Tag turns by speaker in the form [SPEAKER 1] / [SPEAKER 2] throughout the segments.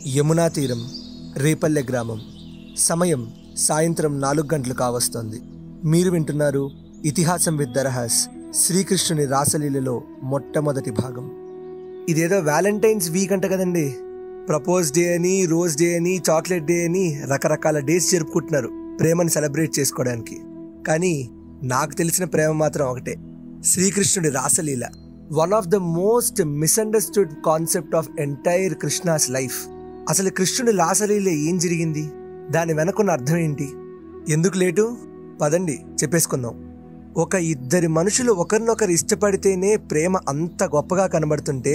[SPEAKER 1] యమునా తీరం రేపల్లె గ్రామం సమయం సాయంత్రం నాలుగు గంటలు కావస్తోంది మీరు వింటున్నారు ఇతిహాసం విత్ దరహాస్ శ్రీకృష్ణుని రాసలీలలో మొట్టమొదటి భాగం ఇదేదో వ్యాలంటైన్స్ వీక్ అంట కదండి ప్రపోజ్ డే అని రోజ్ డే అని చాక్లెట్ డే అని రకరకాల డేస్ జరుపుకుంటున్నారు ప్రేమని సెలబ్రేట్ చేసుకోవడానికి కానీ నాకు తెలిసిన ప్రేమ మాత్రం ఒకటే శ్రీకృష్ణుడి రాసలీల one of the most misunderstood concept of entire Krishna's life అసలు కృష్ణుడి రాసలీల ఏం జరిగింది దాని వెనకున్న అర్థం ఏంటి ఎందుకు లేటు పదండి చెప్పేసుకుందాం ఒక ఇద్దరి మనుషులు ఒకరినొకరు ఇష్టపడితేనే ప్రేమ అంత గొప్పగా కనబడుతుంటే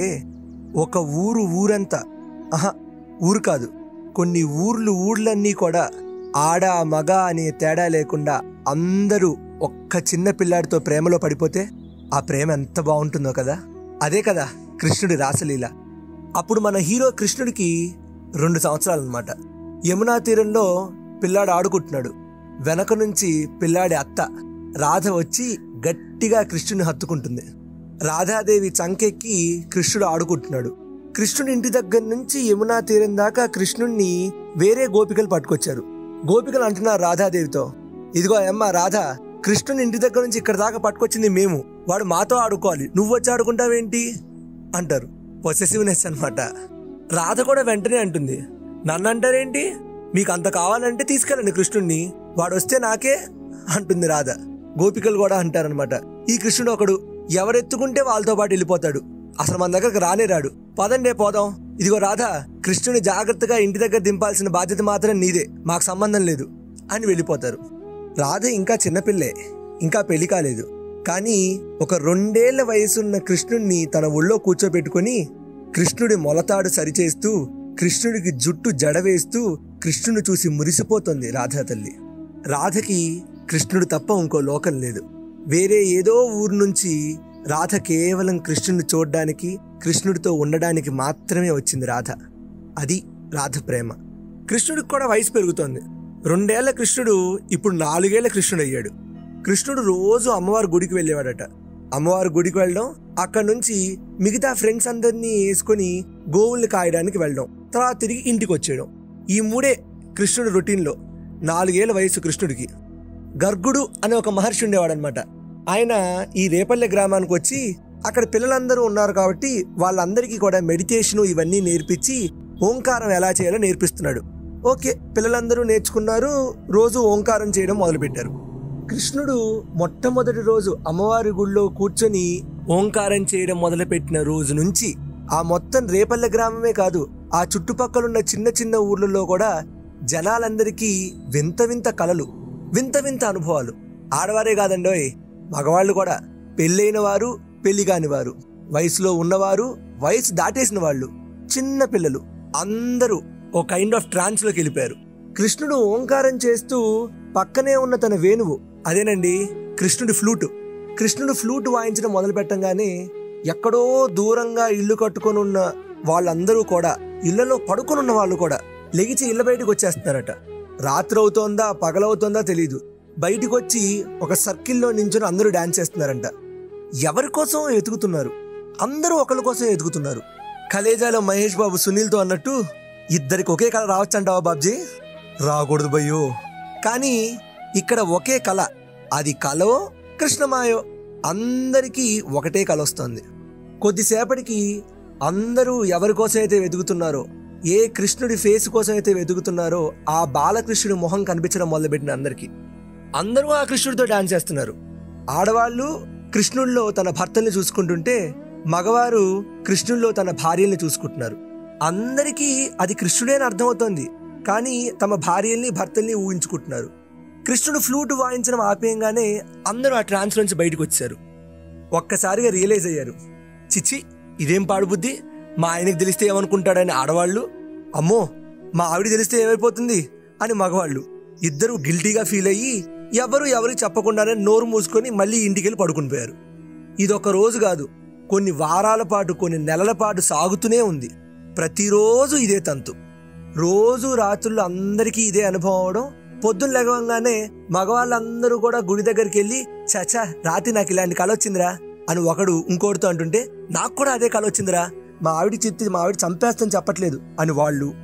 [SPEAKER 1] ఒక ఊరు ఊరంతా ఆహా ఊరు కాదు కొన్ని ఊర్లు ఊర్లన్నీ కూడా ఆడ మగ అనే తేడా లేకుండా అందరూ ఒక్క చిన్న పిల్లాడితో ప్రేమలో పడిపోతే ఆ ప్రేమ ఎంత బాగుంటుందో కదా అదే కదా కృష్ణుడి రాసలీల అప్పుడు మన హీరో కృష్ణుడికి రెండు సంవత్సరాలు అనమాట యమునా తీరంలో పిల్లాడు ఆడుకుంటున్నాడు వెనక నుంచి పిల్లాడి అత్త రాధ వచ్చి గట్టిగా కృష్ణుని హత్తుకుంటుంది రాధాదేవి చంకెక్కి కృష్ణుడు ఆడుకుంటున్నాడు కృష్ణుడి ఇంటి దగ్గర నుంచి యమునా తీరం దాకా కృష్ణుణ్ణి వేరే గోపికలు పట్టుకొచ్చారు గోపికలు అంటున్నారు రాధాదేవితో ఇదిగో అమ్మ రాధా కృష్ణుని ఇంటి దగ్గర నుంచి ఇక్కడ దాకా పట్టుకొచ్చింది మేము వాడు మాతో ఆడుకోవాలి నువ్వు వచ్చి ఆడుకుంటావేంటి అంటారు పొసెసివ్నెస్ అన్నమాట రాధ కూడా వెంటనే అంటుంది నన్ను అంటారేంటి మీకు అంత కావాలంటే తీసుకెళ్ళండి కృష్ణుణ్ణి వాడు వస్తే నాకే అంటుంది రాధ గోపికలు కూడా అంటారనమాట ఈ కృష్ణుడు ఒకడు ఎవరెత్తుకుంటే వాళ్ళతో పాటు వెళ్ళిపోతాడు అసలు మన దగ్గరకు రానే రాడు పదండే పోదాం ఇదిగో రాధా కృష్ణుని జాగ్రత్తగా ఇంటి దగ్గర దింపాల్సిన బాధ్యత మాత్రం నీదే మాకు సంబంధం లేదు అని వెళ్ళిపోతారు రాధ ఇంకా చిన్నపిల్లే ఇంకా పెళ్లి కాలేదు కానీ ఒక రెండేళ్ల వయసున్న కృష్ణుణ్ణి తన ఒళ్ళో కూర్చోబెట్టుకొని కృష్ణుడి మొలతాడు సరిచేస్తూ కృష్ణుడికి జుట్టు జడవేస్తూ కృష్ణుని చూసి మురిసిపోతుంది రాధా తల్లి రాధకి కృష్ణుడు తప్ప ఇంకో లోకం లేదు వేరే ఏదో ఊరు నుంచి రాధ కేవలం కృష్ణుడిని చూడడానికి కృష్ణుడితో ఉండడానికి మాత్రమే వచ్చింది రాధ అది రాధ ప్రేమ కృష్ణుడికి కూడా వయసు పెరుగుతోంది రెండేళ్ల కృష్ణుడు ఇప్పుడు నాలుగేళ్ల కృష్ణుడు అయ్యాడు కృష్ణుడు రోజు అమ్మవారి గుడికి వెళ్ళేవాడట అమ్మవారి గుడికి వెళ్ళడం అక్కడ నుంచి మిగతా ఫ్రెండ్స్ అందరినీ వేసుకొని గోవుల్ని కాయడానికి వెళ్ళడం తర్వాత తిరిగి ఇంటికి వచ్చేయడం ఈ మూడే కృష్ణుడు రొటీన్లో నాలుగేళ్ల వయసు కృష్ణుడికి గర్గుడు అనే ఒక మహర్షి ఉండేవాడనమాట ఆయన ఈ రేపల్లె గ్రామానికి వచ్చి అక్కడ పిల్లలందరూ ఉన్నారు కాబట్టి వాళ్ళందరికీ కూడా మెడిటేషన్ ఇవన్నీ నేర్పించి ఓంకారం ఎలా చేయాలో నేర్పిస్తున్నాడు ఓకే పిల్లలందరూ నేర్చుకున్నారు రోజు ఓంకారం చేయడం మొదలుపెట్టారు కృష్ణుడు మొట్టమొదటి రోజు అమ్మవారి గుళ్ళో కూర్చొని ఓంకారం చేయడం మొదలుపెట్టిన రోజు నుంచి ఆ మొత్తం రేపల్లె గ్రామమే కాదు ఆ చుట్టుపక్కలున్న చిన్న చిన్న ఊర్లలో కూడా జనాలందరికీ వింత వింత కలలు వింత వింత అనుభవాలు ఆడవారే కాదండోయ్ మగవాళ్ళు కూడా పెళ్ళైన వారు పెళ్లి కాని వారు వయసులో ఉన్నవారు వయసు దాటేసిన వాళ్ళు చిన్న పిల్లలు అందరూ ఓ కైండ్ ఆఫ్ ట్రాన్స్ లోకి వెళ్ళిపోయారు కృష్ణుడు ఓంకారం చేస్తూ పక్కనే ఉన్న తన వేణువు అదేనండి కృష్ణుడి ఫ్లూటు కృష్ణుడు ఫ్లూట్ వాయించడం మొదలు పెట్టంగానే ఎక్కడో దూరంగా ఇల్లు కట్టుకొని ఉన్న వాళ్ళందరూ కూడా ఇళ్లలో పడుకొని ఉన్న వాళ్ళు కూడా లెగిచి ఇళ్ళ బయటకు వచ్చేస్తున్నారట రాత్రి అవుతోందా పగలవుతోందా తెలీదు బయటికి వచ్చి ఒక సర్కిల్లో నించుని అందరూ డాన్స్ చేస్తున్నారంట ఎవరి కోసం ఎతుకుతున్నారు అందరూ ఒకరి కోసం ఎతుకుతున్నారు కలేజాలో మహేష్ బాబు సునీల్తో అన్నట్టు ఇద్దరికి ఒకే కళ రావచ్చంటావా బాబ్జీ రాకూడదు భయ్యో కానీ ఇక్కడ ఒకే కళ అది కలో కృష్ణమాయో అందరికీ ఒకటే కళ వస్తుంది కొద్దిసేపటికి అందరూ ఎవరి కోసం అయితే వెతుకుతున్నారో ఏ కృష్ణుడి ఫేస్ కోసం అయితే వెతుకుతున్నారో ఆ బాలకృష్ణుడి మొహం కనిపించడం మొదలుపెట్టిన అందరికీ అందరూ ఆ కృష్ణుడితో డాన్స్ చేస్తున్నారు ఆడవాళ్ళు కృష్ణుడిలో తన భర్తల్ని చూసుకుంటుంటే మగవారు కృష్ణుడిలో తన భార్యల్ని చూసుకుంటున్నారు అందరికీ అది కృష్ణుడే అని అర్థమవుతోంది కానీ తమ భార్యల్ని భర్తల్ని ఊహించుకుంటున్నారు కృష్ణుడు ఫ్లూట్ వాయించడం ఆపేయంగానే అందరూ ఆ ట్రాన్స్ నుంచి బయటకు వచ్చారు ఒక్కసారిగా రియలైజ్ అయ్యారు చిచ్చి ఇదేం పాడు బుద్ధి మా ఆయనకి తెలిస్తే ఏమనుకుంటాడని ఆడవాళ్ళు అమ్మో మా ఆవిడ తెలిస్తే ఏమైపోతుంది అని మగవాళ్ళు ఇద్దరు గిల్టీగా ఫీల్ అయ్యి ఎవరు ఎవరికి చెప్పకుండానే నోరు మూసుకొని మళ్ళీ ఇంటికి వెళ్ళి పడుకుని పోయారు ఇదొక రోజు కాదు కొన్ని వారాల పాటు కొన్ని నెలల పాటు సాగుతూనే ఉంది ప్రతిరోజు ఇదే తంతు రోజు రాత్రులు అందరికీ ఇదే అనుభవం అవడం పొద్దున్న లెగవంగానే మగవాళ్ళందరూ కూడా గుడి దగ్గరికి వెళ్ళి చచా రాత్రి నాకు ఇలాంటి కళ వచ్చిందిరా అని ఒకడు ఇంకోటితో అంటుంటే నాకు కూడా అదే కళ వచ్చిందిరా మా ఆవిడ చెప్తే మా ఆవిడ చంపేస్తాను చెప్పట్లేదు అని వాళ్ళు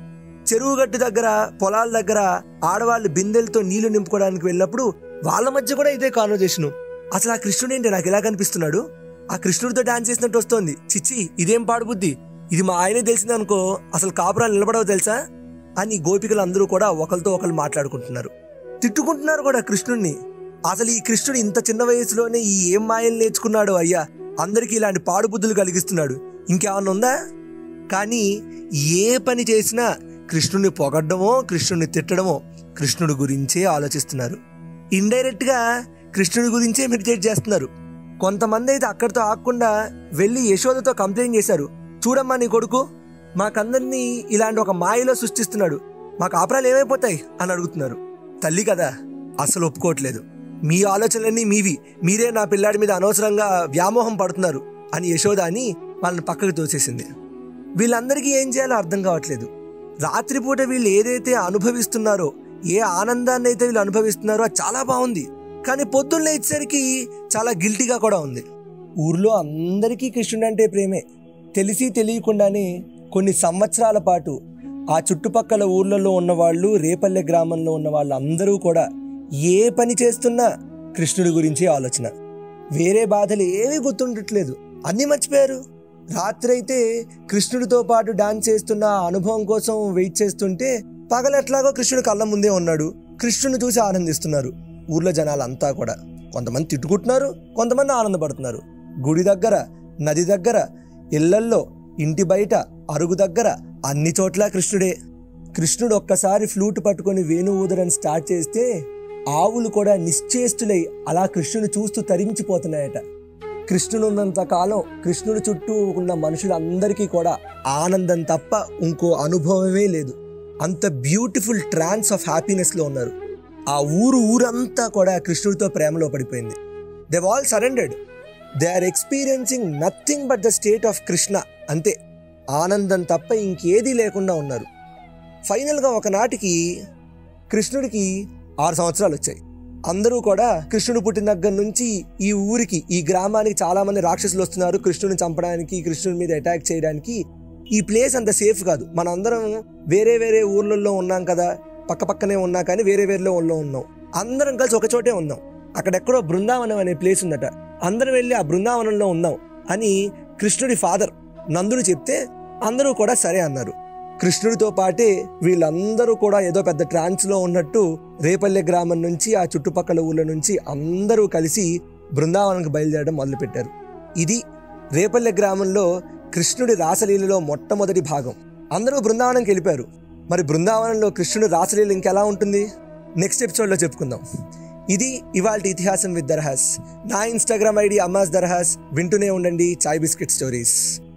[SPEAKER 1] చెరువు గట్టు దగ్గర పొలాల దగ్గర ఆడవాళ్ళు బిందెలతో నీళ్లు నింపుకోవడానికి వెళ్ళినప్పుడు వాళ్ళ మధ్య కూడా ఇదే కాన్వర్జేషన్ అసలు ఆ కృష్ణుడు ఏంటి నాకు ఎలా కనిపిస్తున్నాడు ఆ కృష్ణుడితో డాన్స్ చేసినట్టు వస్తోంది చిచ్చి ఇదేం పాడుబుద్ధి ఇది మా ఆయనే తెలిసిందనుకో అసలు కాపురాలు నిలబడవు తెలుసా అని గోపికలు అందరూ కూడా ఒకరితో ఒకరు మాట్లాడుకుంటున్నారు తిట్టుకుంటున్నారు కూడా కృష్ణుడిని అసలు ఈ కృష్ణుడు ఇంత చిన్న వయసులోనే ఈ ఏం మాయలు నేర్చుకున్నాడు అయ్యా అందరికీ ఇలాంటి పాడుబుద్ధులు కలిగిస్తున్నాడు ఇంకేమన్నా ఉందా కానీ ఏ పని చేసినా కృష్ణుడిని పొగడ్డమో కృష్ణుడిని తిట్టడమో కృష్ణుడి గురించే ఆలోచిస్తున్నారు ఇండైరెక్ట్ గా కృష్ణుడి గురించే మెడిటేట్ చేస్తున్నారు కొంతమంది అయితే అక్కడితో ఆగకుండా వెళ్ళి యశోదతో కంప్లైంట్ చేశారు చూడమ్మా నీ కొడుకు మాకందరినీ ఇలాంటి ఒక మాయలో సృష్టిస్తున్నాడు మా కాపురాలు ఏమైపోతాయి అని అడుగుతున్నారు తల్లి కదా అసలు ఒప్పుకోవట్లేదు మీ ఆలోచనలన్నీ మీవి మీరే నా పిల్లాడి మీద అనవసరంగా వ్యామోహం పడుతున్నారు అని యశోద అని వాళ్ళని పక్కకు తోసేసింది వీళ్ళందరికీ ఏం చేయాలో అర్థం కావట్లేదు రాత్రిపూట వీళ్ళు ఏదైతే అనుభవిస్తున్నారో ఏ ఆనందాన్ని అయితే వీళ్ళు అనుభవిస్తున్నారో అది చాలా బాగుంది కానీ పొద్దున్న లేచేసరికి చాలా గిల్టీగా కూడా ఉంది ఊర్లో అందరికీ కృష్ణుడు అంటే ప్రేమే తెలిసి తెలియకుండానే కొన్ని సంవత్సరాల పాటు ఆ చుట్టుపక్కల ఊర్లలో ఉన్నవాళ్ళు రేపల్లె గ్రామంలో ఉన్న వాళ్ళందరూ కూడా ఏ పని చేస్తున్నా కృష్ణుడి గురించి ఆలోచన వేరే బాధలు ఏమీ గుర్తుండట్లేదు అన్నీ మర్చిపోయారు రాత్రి అయితే కృష్ణుడితో పాటు డాన్స్ చేస్తున్న ఆ అనుభవం కోసం వెయిట్ చేస్తుంటే పగలెట్లాగో కృష్ణుడు కళ్ళ ముందే ఉన్నాడు కృష్ణుని చూసి ఆనందిస్తున్నారు ఊర్లో జనాలంతా కూడా కొంతమంది తిట్టుకుంటున్నారు కొంతమంది ఆనందపడుతున్నారు గుడి దగ్గర నది దగ్గర ఇళ్లల్లో ఇంటి బయట అరుగు దగ్గర అన్ని చోట్ల కృష్ణుడే కృష్ణుడు ఒక్కసారి ఫ్లూట్ పట్టుకొని వేణు ఊదరని స్టార్ట్ చేస్తే ఆవులు కూడా నిశ్చేష్టులై అలా కృష్ణుని చూస్తూ తరించిపోతున్నాయట కృష్ణుడు ఉన్నంత కాలం కృష్ణుడి చుట్టూ ఉన్న మనుషులందరికీ కూడా ఆనందం తప్ప ఇంకో అనుభవమే లేదు అంత బ్యూటిఫుల్ ట్రాన్స్ ఆఫ్ హ్యాపీనెస్లో ఉన్నారు ఆ ఊరు ఊరంతా కూడా కృష్ణుడితో ప్రేమలో పడిపోయింది they all surrendered they are experiencing nothing but the state of Krishna అంతే ఆనందం తప్ప ఇంకేదీ లేకుండా ఉన్నారు ఫైనల్గా ఒకనాటికి కృష్ణుడికి ఆరు సంవత్సరాలు వచ్చాయి అందరూ కూడా కృష్ణుడు పుట్టిన దగ్గర నుంచి ఈ ఊరికి ఈ గ్రామానికి చాలా మంది రాక్షసులు వస్తున్నారు కృష్ణుని చంపడానికి కృష్ణుడి మీద అటాక్ చేయడానికి ఈ ప్లేస్ అంత సేఫ్ కాదు మనందరం వేరే వేరే ఊర్లలో ఉన్నాం కదా పక్క పక్కనే ఉన్నా కానీ వేరే వేరే ఊళ్ళో ఉన్నాం అందరం కలిసి ఒక చోటే ఉన్నాం అక్కడెక్కడో బృందావనం అనే ప్లేస్ ఉందట అందరం వెళ్ళి ఆ బృందావనంలో ఉందాం అని కృష్ణుడి ఫాదర్ నందుని చెప్తే అందరూ కూడా సరే అన్నారు కృష్ణుడితో పాటే వీళ్ళందరూ కూడా ఏదో పెద్ద ట్రాన్స్లో ఉన్నట్టు రేపల్లె గ్రామం నుంచి ఆ చుట్టుపక్కల ఊళ్ళ నుంచి అందరూ కలిసి బృందావనానికి బయలుదేరడం మొదలుపెట్టారు ఇది రేపల్లె గ్రామంలో కృష్ణుడి రాసలీలలో మొట్టమొదటి భాగం అందరూ బృందావనంకి వెళ్ళిపోయారు మరి బృందావనంలో కృష్ణుడి రాసలీల ఇంకెలా ఉంటుంది నెక్స్ట్ ఎపిసోడ్లో చెప్పుకుందాం ఇది ఇవాళ ఇతిహాసం విత్ దర్హాస్ నా ఇన్స్టాగ్రామ్ ఐడి అమ్మాస్ దర్హాస్ వింటూనే ఉండండి చాయ్ బిస్కెట్ స్టోరీస్